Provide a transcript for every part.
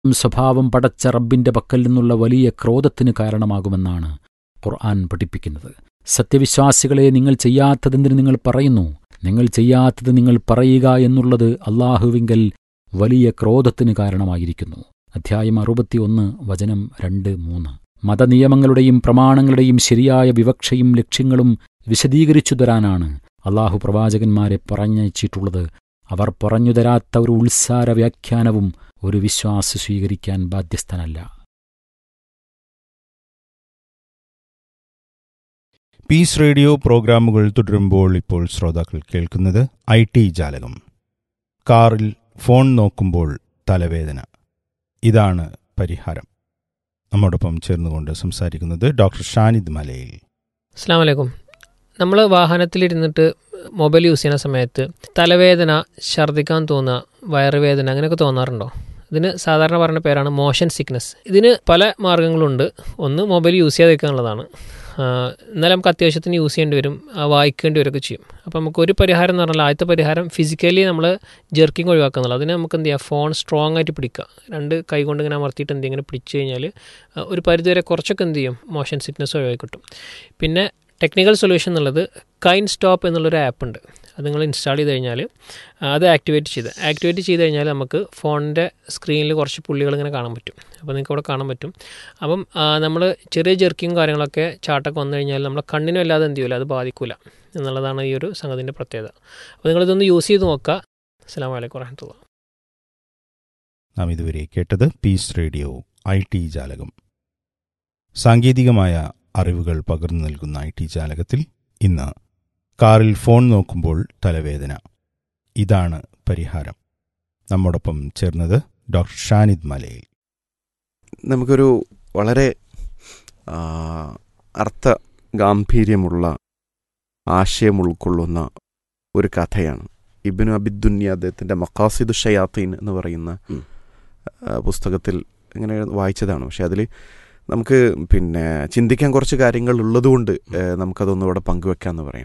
സ്വഭാവം പടച്ച റബ്ബിന്റെ പക്കൽ നിന്നുള്ള വലിയ ക്രോധത്തിന് കാരണമാകുമെന്നാണ് ഖുർആൻ പഠിപ്പിക്കുന്നത് സത്യവിശ്വാസികളെ നിങ്ങൾ ചെയ്യാത്തതെന്തിന് നിങ്ങൾ പറയുന്നു നിങ്ങൾ ചെയ്യാത്തത് നിങ്ങൾ പറയുക എന്നുള്ളത് അള്ളാഹുവിങ്കൽ വലിയ ക്രോധത്തിന് കാരണമായിരിക്കുന്നു അധ്യായം അറുപത്തിയൊന്ന് വചനം രണ്ട് മൂന്ന് മതനിയമങ്ങളുടെയും പ്രമാണങ്ങളുടെയും ശരിയായ വിവക്ഷയും ലക്ഷ്യങ്ങളും വിശദീകരിച്ചു തരാനാണ് അള്ളാഹു പ്രവാചകന്മാരെ പറഞ്ഞയച്ചിട്ടുള്ളത് അവർ പറഞ്ഞു തരാത്ത ഒരു ഉത്സാര വ്യാഖ്യാനവും ഒരു വിശ്വാസി സ്വീകരിക്കാൻ ബാധ്യസ്ഥനല്ല പീസ് റേഡിയോ പ്രോഗ്രാമുകൾ തുടരുമ്പോൾ ഇപ്പോൾ ശ്രോതാക്കൾ കേൾക്കുന്നത് ഐ ടി ജാലകം കാറിൽ ഫോൺ നോക്കുമ്പോൾ തലവേദന ഇതാണ് പരിഹാരം നമ്മോടൊപ്പം ചേർന്നുകൊണ്ട് സംസാരിക്കുന്നത് ഡോക്ടർ ഷാനിദ് മലയിൽ അസ്സാം വലൈക്കും നമ്മൾ വാഹനത്തിലിരുന്നിട്ട് മൊബൈൽ യൂസ് ചെയ്യുന്ന സമയത്ത് തലവേദന ഛർദ്ദിക്കാൻ തോന്നുക വയറുവേദന അങ്ങനെയൊക്കെ തോന്നാറുണ്ടോ ഇതിന് സാധാരണ പറയുന്ന പേരാണ് മോഷൻ സിക്നസ് ഇതിന് പല മാർഗ്ഗങ്ങളുണ്ട് ഒന്ന് മൊബൈൽ യൂസ് ചെയ്യാതിരിക്കുക എന്നുള്ളതാണ് എന്നാലും നമുക്ക് അത്യാവശ്യത്തിന് യൂസ് ചെയ്യേണ്ടി വരും ആ, വായിക്കേണ്ടി വരികയൊക്കെ ചെയ്യും അപ്പോൾ നമുക്ക് ഒരു പരിഹാരം എന്ന് പറഞ്ഞാൽ ആദ്യത്തെ പരിഹാരം ഫിസിക്കലി നമ്മൾ ജെർക്കിങ് ഒഴിവാക്കുക എന്നുള്ളത് അതിന് നമുക്ക് എന്ത് ചെയ്യാം ഫോൺ സ്ട്രോങ് ആയിട്ട് പിടിക്കുക രണ്ട് കൈ കൊണ്ട് ഇങ്ങനെ അമർത്തിയിട്ട് എന്ത് ഇങ്ങനെ പിടിച്ചു കഴിഞ്ഞാൽ ആ, ഒരു പരിധിവരെ കുറച്ചൊക്കെ എന്ത് ചെയ്യും മോഷൻ സിക്നസ് ഒഴിവാക്കി കിട്ടും പിന്നെ ടെക്നിക്കൽ സൊല്യൂഷൻ എന്നുള്ളത് കൈൻ സ്റ്റോപ്പ് എന്നുള്ളൊരു ആപ്പ് ഉണ്ട് അത് നിങ്ങൾ ഇൻസ്റ്റാൾ ചെയ്ത് കഴിഞ്ഞാൽ അത് ആക്ടിവേറ്റ് ചെയ്ത് ആക്ടിവേറ്റ് ചെയ്ത് കഴിഞ്ഞാൽ നമുക്ക് ഫോണിൻ്റെ സ്ക്രീനിൽ കുറച്ച് പുള്ളികൾ ഇങ്ങനെ കാണാൻ പറ്റും അപ്പോൾ നിങ്ങൾക്ക് ഇവിടെ കാണാൻ പറ്റും അപ്പം നമ്മൾ ചെറിയ ജെർക്കിയും കാര്യങ്ങളൊക്കെ ചാട്ടൊക്കെ വന്നു കഴിഞ്ഞാൽ നമ്മളെ കണ്ണിനും അല്ലാതെ എന്ത് ചെയ്യില്ല അത് ബാധിക്കില്ല എന്നുള്ളതാണ് ഈ ഒരു സംഗതിൻ്റെ പ്രത്യേകത അപ്പോൾ നിങ്ങളിതൊന്ന് യൂസ് ചെയ്ത് നോക്കുക അസ്സാം വലൈക്കും വരഹമുല്ല നാം ഇതുവരെ കേട്ടത് പീസ് റേഡിയോ ഐ ടി ജാലകം സാങ്കേതികമായ അറിവുകൾ പകർന്നു നൽകുന്ന ഐ ടി ജാലകത്തിൽ ഇന്ന് കാറിൽ ഫോൺ നോക്കുമ്പോൾ തലവേദന ഇതാണ് പരിഹാരം നമ്മോടൊപ്പം ചേർന്നത് ഡോക്ടർ ഷാനിദ് മലയിൽ നമുക്കൊരു വളരെ ആ, അർത്ഥ ഗാംഭീര്യമുള്ള ആശയം ഉൾക്കൊള്ളുന്ന ഒരു കഥയാണ് ഇബിനു അബിദുന്യ അദ്ദേഹത്തിൻ്റെ മക്കാസിദു ഷയാത്തീൻ എന്ന് പറയുന്ന ഉം. ആ, പുസ്തകത്തിൽ ഇങ്ങനെ വായിച്ചതാണ് പക്ഷെ അതിൽ നമുക്ക് പിന്നെ ചിന്തിക്കാൻ കുറച്ച് കാര്യങ്ങൾ ഉള്ളതുകൊണ്ട് ഏ, നമുക്കതൊന്നും ഇവിടെ പങ്കുവെക്കാമെന്ന് പറയാം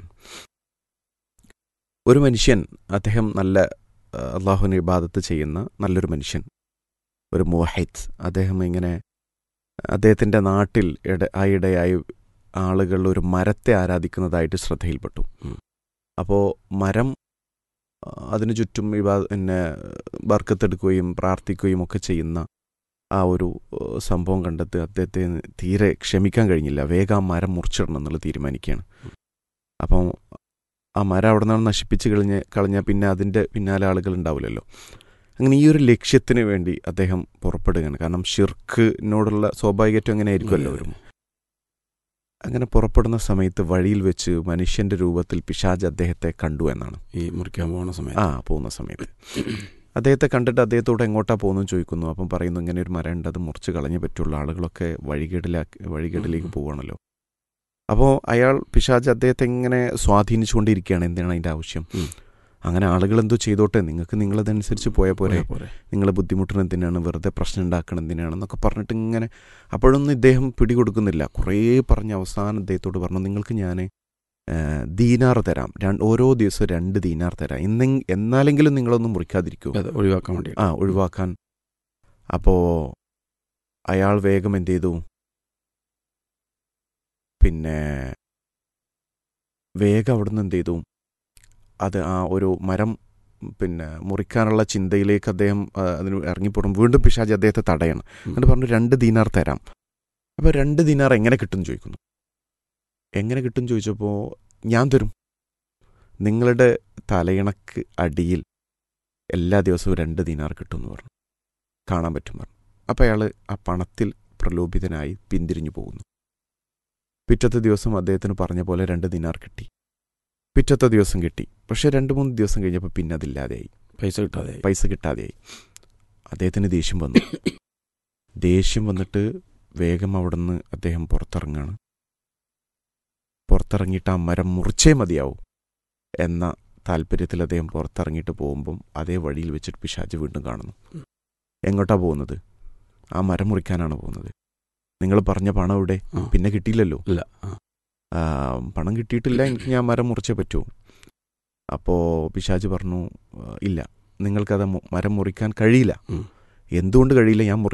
ഒരു മനുഷ്യൻ അദ്ദേഹം നല്ല ആ, അള്ളാഹുവിന് ഇബാദത്ത് ചെയ്യുന്ന നല്ലൊരു മനുഷ്യൻ ഒരു മോഹൈത്ത് അദ്ദേഹം ഇങ്ങനെ അദ്ദേഹത്തിൻ്റെ നാട്ടിൽ ഇട ആയിടെയായി ആളുകൾ ഒരു മരത്തെ ആരാധിക്കുന്നതായിട്ട് ശ്രദ്ധയിൽപ്പെട്ടു ഉം. അപ്പോൾ മരം ആ, അതിനു ചുറ്റും ഇവ പിന്നെ ബർക്കത്തെടുക്കുകയും പ്രാർത്ഥിക്കുകയും ഒക്കെ ചെയ്യുന്ന ആ ഒരു ഏഹ്, സംഭവം കണ്ടെത്തി അദ്ദേഹത്തെ തീരെ ക്ഷമിക്കാൻ കഴിഞ്ഞില്ല വേഗം ആ മരം മുറിച്ചിടണം എന്നുള്ളത് തീരുമാനിക്കുകയാണ് അപ്പം ആ മരം അവിടെ നിന്നാണ് നശിപ്പിച്ച് കളഞ്ഞ് കളഞ്ഞാൽ പിന്നെ അതിൻ്റെ പിന്നാലെ ആളുകൾ ഉണ്ടാവില്ലല്ലോ അങ്ങനെ ഈ ഒരു ലക്ഷ്യത്തിന് വേണ്ടി അദ്ദേഹം പുറപ്പെടുകയാണ് കാരണം ഷിർക്കിനോടുള്ള സ്വാഭാവികത്വം അങ്ങനെ ആയിരിക്കുമല്ലോ ഒരു അങ്ങനെ പുറപ്പെടുന്ന സമയത്ത് വഴിയിൽ വെച്ച് മനുഷ്യന്റെ രൂപത്തിൽ പിശാജ് അദ്ദേഹത്തെ കണ്ടു എന്നാണ് ഈ മുറിക്കാൻ പോകുന്ന ആ സമയത്ത് പോകുന്ന സമയത്ത് അദ്ദേഹത്തെ കണ്ടിട്ട് അദ്ദേഹത്തോട് എങ്ങോട്ടാ പോകുന്നു ചോദിക്കുന്നു അപ്പം പറയുന്നു ഇങ്ങനെ ഒരു മരം ഉണ്ട് അത് മുറിച്ച് കളഞ്ഞേ പറ്റുള്ളൂ ആളുകളൊക്കെ വഴികേടിലാക്കി വഴികേടിലേക്ക് പോവുകയാണല്ലോ അപ്പോൾ അയാൾ പിശാജ് അദ്ദേഹത്തെ ഇങ്ങനെ സ്വാധീനിച്ചുകൊണ്ടിരിക്കുകയാണ് എന്താണ് അതിൻ്റെ ആവശ്യം ഉം. അങ്ങനെ ആളുകൾ എന്തോ ചെയ്തോട്ടെ നിങ്ങൾക്ക് നിങ്ങളതനുസരിച്ച് പോയാൽ പോരെ പോരെ നിങ്ങൾ ബുദ്ധിമുട്ടുന്നത് എന്തിനാണ് വെറുതെ പ്രശ്നം ഉണ്ടാക്കണം എന്തിനാണെന്നൊക്കെ പറഞ്ഞിട്ട് ഇങ്ങനെ അപ്പോഴൊന്നും ഇദ്ദേഹം പിടികൊടുക്കുന്നില്ല കുറേ പറഞ്ഞ് അവസാനം ഇദ്ദേഹത്തോട് പറഞ്ഞു നിങ്ങൾക്ക് ഞാൻ ദീനാർ തരാം രണ്ട് ഓരോ ദിവസവും രണ്ട് ദീനാർ തരാം എന്നെ എന്നാലെങ്കിലും നിങ്ങളൊന്നും മുറിക്കാതിരിക്കൂ അത് ഒഴിവാക്കാൻ വേണ്ടി ആ ഒഴിവാക്കാൻ അപ്പോൾ അയാൾ വേഗം എന്ത് ചെയ്തു പിന്നെ വേഗം അവിടുന്ന് എന്ത് ചെയ്തു അത് ആ ഒരു മരം പിന്നെ മുറിക്കാനുള്ള ചിന്തയിലേക്ക് അദ്ദേഹം ആ, അതിന് ഇറങ്ങിപ്പോടും വീണ്ടും പിശാജ് അദ്ദേഹത്തെ തടയണം എന്നിട്ട് പറഞ്ഞു രണ്ട് ദീനാർ തരാം അപ്പോൾ രണ്ട് ദീനാർ എങ്ങനെ കിട്ടും എന്ന് ചോദിക്കുന്നു എങ്ങനെ കിട്ടും എന്ന് ചോദിച്ചപ്പോൾ ഞാൻ തരും നിങ്ങളുടെ തലയിണക്ക് അടിയിൽ എല്ലാ ദിവസവും രണ്ട് ദീനാർ കിട്ടും എന്ന് പറഞ്ഞു കാണാൻ പറ്റും പറഞ്ഞു അപ്പോൾ അയാൾ ആ പണത്തിൽ പ്രലോഭിതനായി പിന്തിരിഞ്ഞു പോകുന്നു പിറ്റത്തെ ദിവസം അദ്ദേഹത്തിന് പറഞ്ഞ പോലെ രണ്ട് ദിനാർ കിട്ടി പിറ്റത്തെ ദിവസം കിട്ടി പക്ഷേ രണ്ട് മൂന്ന് ദിവസം കഴിഞ്ഞപ്പോൾ പിന്നെ അതില്ലാതെയായി പൈസ കിട്ടാതെ പൈസ കിട്ടാതെയായി അദ്ദേഹത്തിന് ദേഷ്യം വന്നു ദേഷ്യം വന്നിട്ട് വേഗം അവിടുന്ന് അദ്ദേഹം പുറത്തിറങ്ങാണ് പുറത്തിറങ്ങിയിട്ട് ആ മരം മുറിച്ചേ മതിയാവും എന്ന താല്പര്യത്തിൽ അദ്ദേഹം പുറത്തിറങ്ങിയിട്ട് പോകുമ്പം അതേ വഴിയിൽ വെച്ചിട്ട് പിശാജ് വീണ്ടും കാണുന്നു എങ്ങോട്ടാ പോകുന്നത് ആ മരം മുറിക്കാനാണ് പോകുന്നത് നിങ്ങൾ പറഞ്ഞ പണം ഇവിടെ ആ. പിന്നെ കിട്ടിയില്ലല്ലോ ഇല്ല ആ. ആ, പണം കിട്ടിയിട്ടില്ല എനിക്ക് ഞാൻ മരം മുറിച്ചേ പറ്റൂ അപ്പോൾ പിശാജ് പറഞ്ഞു "ആ, ഇല്ല നിങ്ങൾക്കത് മു- മരം മുറിക്കാൻ കഴിയില്ല ഉം. എന്തുകൊണ്ട് കഴിയില്ല ഞാൻ മുറി